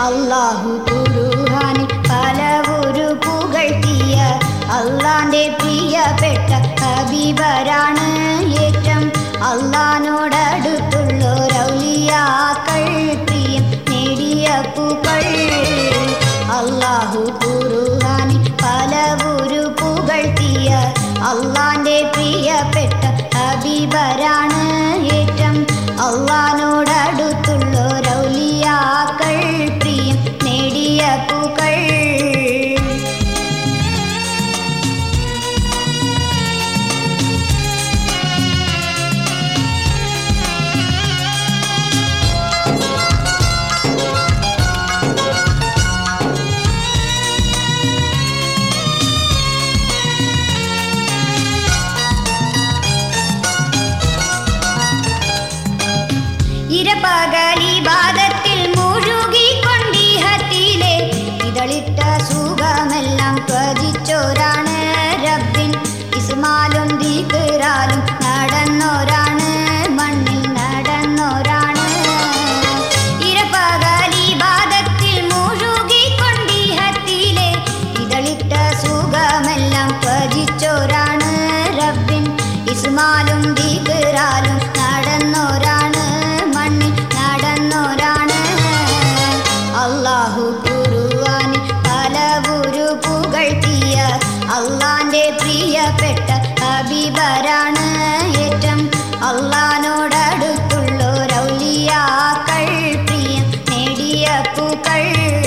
അള്ളാഹു കുറുഹാനിൽ പല ഒരു പുകഴ്ത്തിയ അള്ളാന്റെ പ്രിയപ്പെട്ട ഹബീബരാണ് ഏറ്റം അള്ളാനോടടുത്തുള്ളൊരൗലിയാക്കൾ പ്രിയം നേടിയ പൂക്കൾ അള്ളാഹു കുറുഹാനിൽ പല ഒരു പുകഴ്ത്തിയ അള്ളാന്റെ പ്രിയപ്പെട്ട ഹബീബരാണ് ഏറ്റം അള്ളാനോടടുത്തുള്ളൊരൗലിയാക്കൾ പ്രിയം നേടിയ പൂക്കൾ ഇരപകലിബാദത്തിൽ മുഴുകിക്കൊണ്ടീഹത്തിലെ ഇതളിട്ട സുഖമെല്ലാം ത്വജിച്ചോരാണ് റബ്ബിൻ ഇസ്മാലും ദീപിറാലും നടന്നോരാണ് മണ്ണിൽ നടന്നോരാണ് ഇരപകലിബാദത്തിൽ മുഴുകിക്കൊണ്ടീഹത്തിലെ ഇതളിട്ട സുഖമെല്ലാം ത്വജിച്ചോരാണ് റബ്ബിൻ ഇസ്മാലും ദീപിറാലും നടന്നോരാണ് മണ്ണിൽ നടന്നോരാണ് അള്ളാഹു കുറുവാനിൽ പല ഒരു പുകഴ്ത്തിയ അള്ളാന്റെ പ്രിയപ്പെട്ട ഹബീബരാണ് ഏറ്റം അള്ളാനോടടുത്തുള്ളൊരൗലിയാക്കൾ പ്രിയം നേടിയ പൂക്കൾ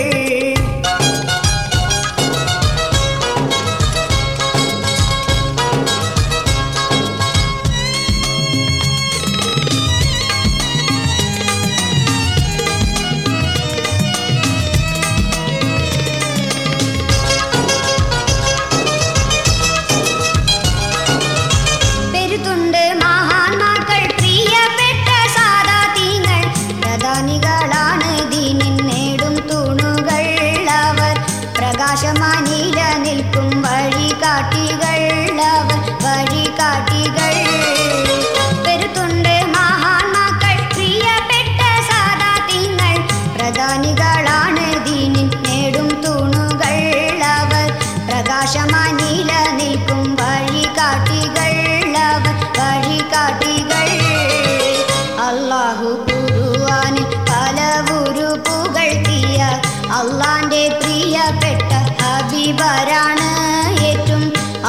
പെരുത്തുണ്ട് മഹാന്മാക്കൾ പ്രിയപ്പെട്ട സാദാതീങ്ങൾ പ്രധാനികളാണ് ദീനിൻ നേടും തൂണുകൾ അവർ പ്രകാശമാനില നിൽക്കും വഴികാട്ടികൾ അവർ വഴികാട്ടികൾ പെരുത്തുണ്ട് മഹാന്മാക്കൾ പ്രിയപ്പെട്ട സാദാതീങ്ങൾ പ്രധാനികളാണ് ദീനിൻ നേടും തൂണുകൾ അവർ പ്രകാശമാനില നിൽക്കും വഴികാട്ടികൾ അവർ വഴികാട്ടികൾ അള്ളാഹു കുറുവാനിൽ പല ഒരു പുകഴ്ത്തിയ അള്ളാന്റെ പ്രിയപ്പെട്ട ഹബീബരാണ് ഏറ്റവും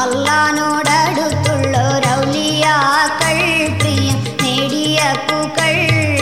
അള്ളാനോടടുത്തുള്ളൊരൗലിയാക്കൾ പ്രിയം നേടിയ പൂക്കൾ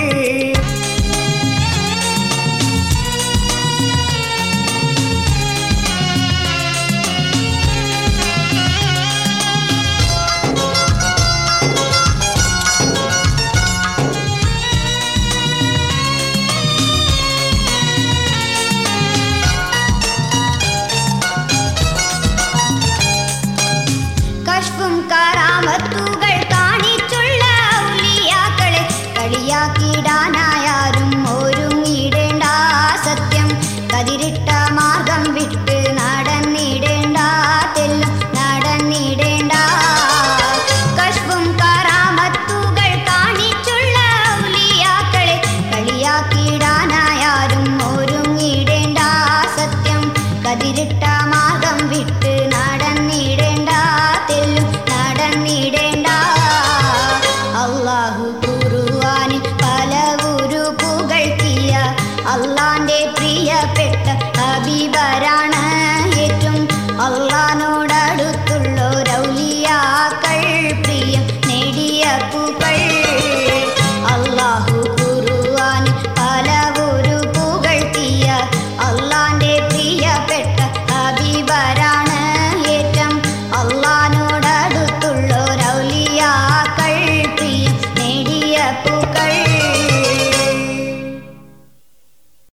കഷ്പും കറാമത്തുകൾ കാണിച്ചുള്ള ഔലിയാക്കളെ കളിയാക്കിടാനായാരും ഒരുങ്ങിടേണ്ട സത്യം കതിരിട്ട മാർഗം വിട്ട് നടന്നിടേണ്ട തെല്ലും നടന്നിടേണ്ട കഷ്പും കറാമത്തുകൾ കാണിച്ചുള്ള ഔലിയാക്കളെ കളിയാക്കിടാനായാരും ഒരുങ്ങിടേണ്ട സത്യം കതിരിട്ട മാർഗം വിട്ട് നടന്നിടേണ്ട തെല്ലും നടന്നിടേണ്ട അള്ളാഹു കുറുവാനിൽ പല ഒരു പുകഴ്ത്തിയ അള്ളാന്റെ പ്രിയപ്പെട്ട ഹബീബരാണ് ഏറ്റവും അള്ളാ